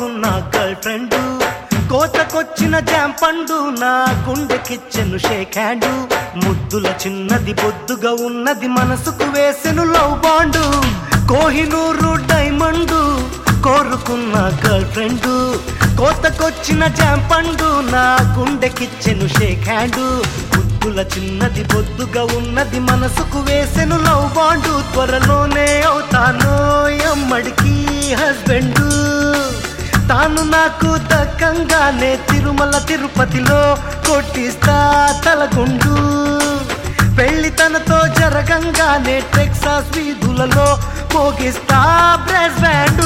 కోరుకున్న girl friend కోతకొచ్చిన జాం పండు నా గుండెకిచ్చెను షేక్ హ్యాండ్ ముద్దుల చిన్నది బొద్దుగా ఉన్నది మనసుకు వేసెను లవ్ బాండు కోహినూరు డైమండ్ కోరుకున్న గర్ల్ ఫ్రెండ్ కోతకొచ్చిన జాం పండు నా గుండెకిచ్చెను షేక్ హ్యాండ్ ముద్దుల చిన్నది బొద్దుగా ఉన్నది మనసుకు వేసెను లవ్ బాండు త్వరలోనే అవుతాను అమ్మడికి హస్బెండ్ తాను నాకు దక్కంగానే తిరుమల తిరుపతిలో కొట్టిస్తా తలగుండు పెళ్లి తనతో జరగంగానే టెక్సాస్ వీధులలో మోగిస్తా బ్రెస్ బ్యాండు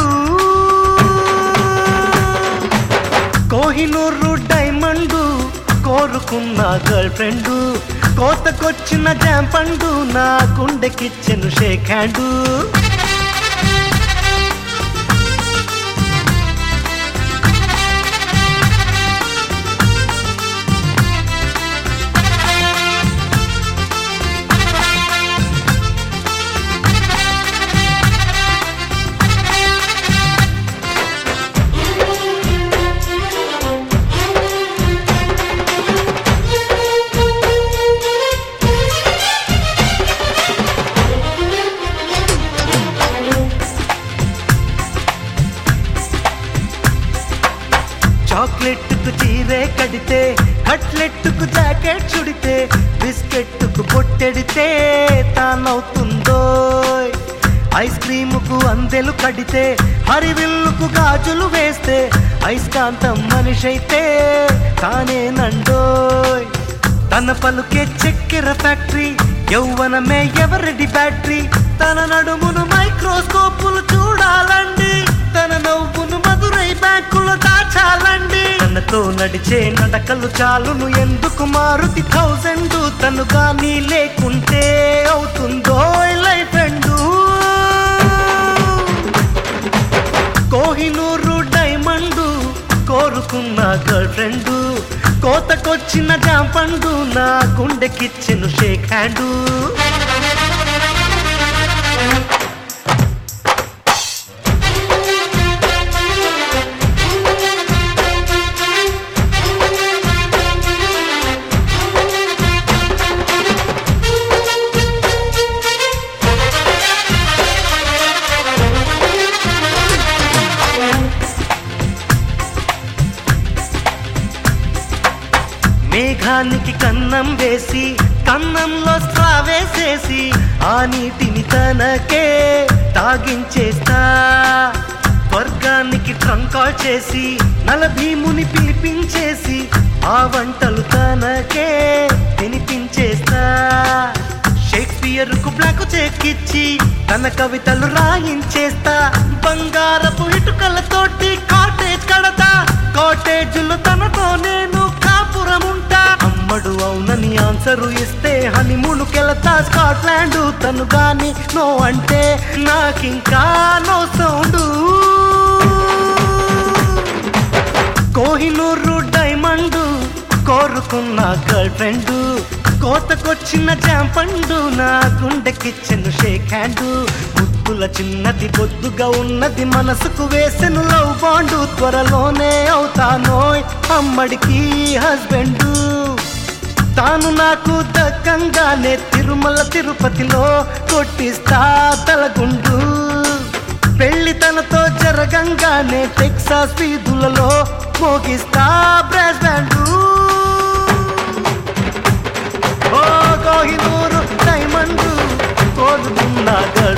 కోహినూరు డైమండ్ కోరుకున్న గర్ల్ ఫ్రెండ్ కోతకొచ్చిన జాం పండు నా గుండెకిచ్చెను షేక్ హ్యాండు చాక్లెట్కు చీరే కడితే కట్లెట్కు జాకెట్ చుడితే బిస్కెట్కు పొట్టెడితే తానవుతుందో ఐస్ క్రీముకు అందెలు కడితే హరివిల్లుకు గాజులు వేస్తే ఐస్కాంతం మనిషైతే తానేనండోయ్ తన పలుకే చక్కెర ఫ్యాక్టరీ యౌవనమే ఎవరిది బ్యాటరీ తన నడుమును మైక్రోస్కోపులు చూడాలండి తన నవ్వును మధురై బ్యాంకులో దాచాలండి తనతో నడిచే నడకలు చాలును ఎందుకు మారుతి థౌజండ్ తను గాని లేకుంటే అవుతుందో లైఫ్ ఎండు కోహినూరు డైమండ్ కోరుకున్న గర్ల్ ఫ్రెండ్ కోతకొచ్చిన జాంపండు నా గుండెకిచ్చెను షేక్ హ్యాండు మేఘానికి కన్నం వేసి కన్నంలో స్ట్రా వేసేసి ఆ నీటిని తనకే తాగించేస్తా స్వర్గానికి ట్రంకాల్ చేసి నలభీముని పిలిపించేసి ఆ వంటలు తనకే తినిపించేస్తా షేక్స్పియర్ కు బ్లాక్ చెక్కిచ్చి తన కవితలు రాయించేస్తా బంగారపు ఇటుకలతోటి కాటేజ్ కడతా కాటేజులు తనతో నేను కాపురముంటా అమ్మడు అవునని ఆన్సరు ఇస్తే హనీమూన్కెళ్తా స్కాట్లాండ్ తను గాని నో అంటే నాకింకా నో సౌండ్ కోహినూరు డైమండ్ కోరుకున్న గర్ల్ ఫ్రెండ్ కోతకొచ్చిన జాంపండు నా గుండెకిచ్చెను షేక్ హ్యాండ్ ముద్దుల చిన్నది బొద్దుగా ఉన్నది మనసుకు వేసెను లవ్ బాండు త్వరలోనే అవుతానోయ్ అమ్మడికి హస్బెండ్ తాను నాకు దక్కంగానే తిరుమల తిరుపతిలో కొట్టిస్తా తలగుండు పెళ్లి తనతో జరగంగానే టెక్సాస్ వీధులలో మోగిస్తా బ్రాస్ బ్యాండు ఓ కోహినూరు డైమండ్ కోరుకున్న గర్ల్